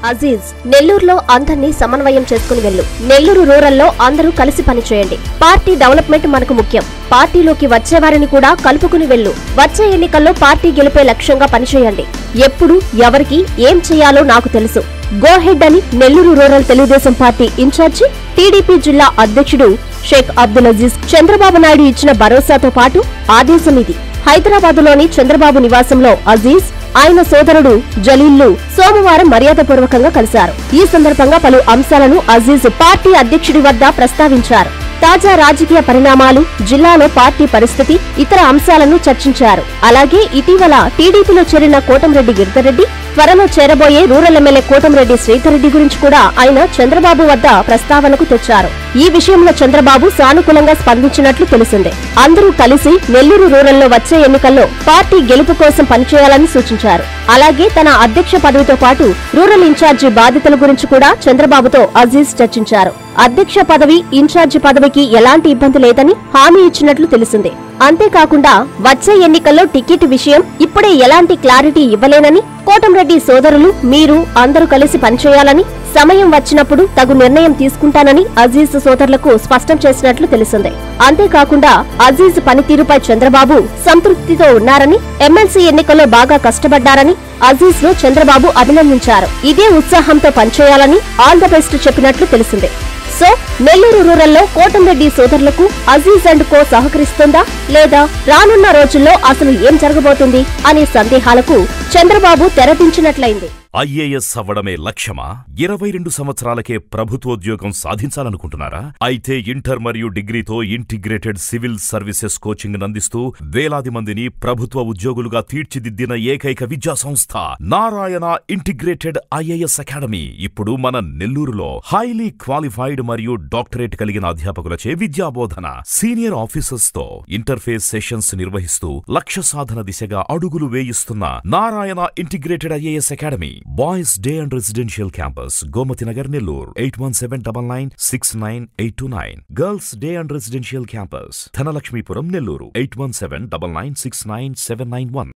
అజీజ్ నెల్లూరులో అందరినీ సమన్వయం చేసుకుని వెళ్ళు నెల్లూరు రూరల్లో అందరూ కలిసి పనిచేయండి పార్టీ డెవలప్మెంట్ మనకు ముఖ్యం పార్టీలోకి వచ్చేవారిని కూడా కలుపుకుని వెళ్ళు వచ్చే ఎన్నికల్లో పార్టీ గెలిపే లక్ష్యంగా పనిచేయండి ఎప్పుడు ఎవరికి ఏం చేయాలో నాకు తెలుసు గో హెడ్ అని Nellore rural Telugu Desam party incharge TDP జిల్లా అధ్యక్షుడు షేక్ అబ్దుల్ అజీజ్ చంద్రబాబు నాయుడు ఇచ్చిన భరోసాతో పాటు ఆదేశం ఇది హైదరాబాదులోని చంద్రబాబు నివాసంలో అజీజ్ ఆయన సోదరుడు జలీల్లు సోమవారం మర్యాదపూర్వకంగా కలిశారు ఈ సందర్భంగా పలు అంశాలను అజీజ్ పార్టీ అధ్యక్షుడి వద్ద ప్రస్తావించారు తాజా రాజకీయ పరిణామాలు జిల్లాలో పార్టీ పరిస్థితి ఇతర అంశాలను చర్చించారు అలాగే ఇటీవల టీడీపీలో చేరిన కోటంరెడ్డి గిరిధరెడ్డి త్వరలో చేరబోయే రూరల్ ఎమ్మెల్యే కోటంరెడ్డి శ్రీధర్రెడ్డి గురించి కూడా ఆయన చంద్రబాబు వద్ద ప్రస్తావనకు తెచ్చారు ఈ విషయంలో చంద్రబాబు సానుకూలంగా స్పందించినట్లు తెలిసిందే అందరూ కలిసి నెల్లూరు రూరల్లో వచ్చే ఎన్నికల్లో పార్టీ గెలుపు కోసం పనిచేయాలని సూచించారు అలాగే తన అధ్యక్ష పదవితో పాటు రూరల్ ఇన్ఛార్జి బాధ్యతల గురించి కూడా చంద్రబాబుతో అజీజ్ చర్చించారు అధ్యక్ష పదవి ఇన్ఛార్జి పదవికి ఎలాంటి ఇబ్బంది లేదని హామీ ఇచ్చినట్లు తెలిసిందే అంతేకాకుండా వచ్చే ఎన్నికల్లో టికెట్ విషయం ఇప్పుడే ఎలాంటి క్లారిటీ ఇవ్వలేనని కోటంరెడ్డి సోదరులు మీరు అందరూ కలిసి పనిచేయాలని సమయం వచ్చినప్పుడు తగు నిర్ణయం తీసుకుంటానని అజీజ్ సోదరులకు స్పష్టం చేసినట్లు తెలిసిందే అంతేకాకుండా అజీజ్ పనితీరుపై చంద్రబాబు సంతృప్తితో ఉన్నారని ఎమ్మెల్సీ ఎన్నికల్లో బాగా కష్టపడ్డారని అజీజ్ ను చంద్రబాబు అభినందించారు ఇదే ఉత్సాహంతో పనిచేయాలని ఆల్ ద బెస్ట్ చెప్పినట్లు తెలిసిందే సో నెల్లూరు రూరల్లో కోటంరెడ్డి సోదరులకు అజీజ్ అండ్ కో సహకరిస్తుందా లేదా రానున్న రోజుల్లో అసలు ఏం జరగబోతుంది అనే సందేహాలకు చంద్రబాబు తెరదించినట్లయింది ఐఏఎస్ అవ్వడమే లక్ష్యమా ఇరవై రెండు సంవత్సరాలకే ప్రభుత్వోద్యోగం సాధించాలనుకుంటున్నారా అయితే ఇంటర్ మరియు డిగ్రీతో ఇంటిగ్రేటెడ్ సివిల్ సర్వీసెస్ కోచింగ్ అందిస్తూ వేలాది మందిని ప్రభుత్వ ఉద్యోగులుగా తీర్చిదిద్దిన ఏకైక విద్యా సంస్థ నారాయణ ఇంటిగ్రేటెడ్ ఐఏఎస్ అకాడమీ ఇప్పుడు మన నెల్లూరులో హైలీ క్వాలిఫైడ్ మరియు డాక్టరేట్ కలిగిన అధ్యాపకులచే విద్యాబోధన సీనియర్ ఆఫీసర్స్ తో ఇంటర్ఫేస్ సెషన్స్ నిర్వహిస్తూ లక్ష్య సాధన దిశగా అడుగులు వేయిస్తున్న Narayana integrated IAS academy boys day and residential campus Gomathi Nagar Nellore eight one seven double nine six nine eight two nine girls day and residential campus Dhanalakshmipuram Nellore eight one seven double nine six nine seven nine one